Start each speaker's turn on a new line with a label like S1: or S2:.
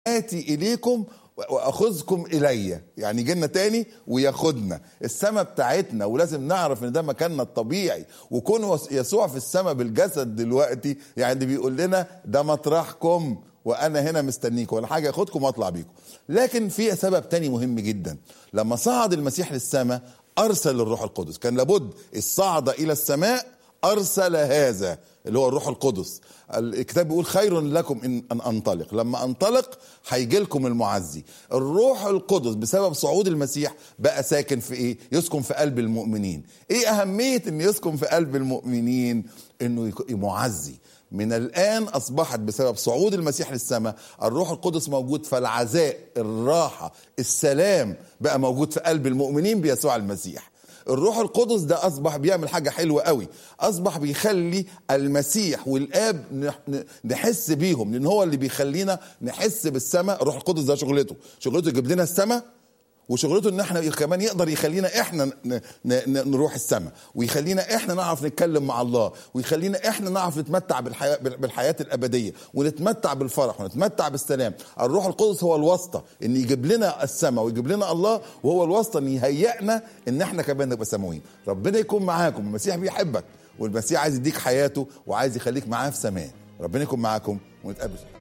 S1: آتي إليكم وأخذكم إلي يعني جينا تاني وياخدنا السماء بتاعتنا ولازم نعرف إن ده مكاننا الطبيعي وكون يسوع في السماء بالجسد دلوقتي يعني بيقول لنا ده مطرحكم وأنا هنا مستنيكم ولا حاجة أخدكم وأطلع بيكم لكن في سبب تاني مهم جدا لما صعد المسيح للسماء أرسل الروح القدس كان لابد الصعد إلى السماء أرسل هذا اللي هو الروح القدس الكتاب بيقول خير لكم ان ان انطلق لما انطلق هيجي لكم المعزي الروح القدس بسبب صعود المسيح بقى ساكن في ايه يسكن في قلب المؤمنين ايه اهميه ان يسكن في قلب المؤمنين انه معزي من الان اصبحت بسبب صعود المسيح للسماء الروح القدس موجود فالعزاء الراحه السلام بقى موجود في قلب المؤمنين بيسوع المسيح الروح القدس ده اصبح بيعمل حاجه حلوه قوي اصبح بيخلي المسيح والاب نحس بيهم لان هو اللي بيخلينا نحس بالسماء الروح القدس ده شغلته شغلته يجيب لنا السماء وشغلته ان احنا كمان يقدر يخلينا احنا نروح السماء ويخلينا احنا نعرف نتكلم مع الله ويخلينا احنا نعرف نتمتع بالحياه بالحياه الابديه ونتمتع بالفرح ونتمتع بالسلام الروح القدس هو الواسطه ان يجيب لنا السماء ويجيب لنا الله وهو الواسطه ان يهيئنا ان احنا كمان نبقى سماويين ربنا يكون معاكم المسيح بيحبك والمسيح عايز يديك حياته وعايز يخليك معاه في سماه ربنا يكون معاكم ونتقابل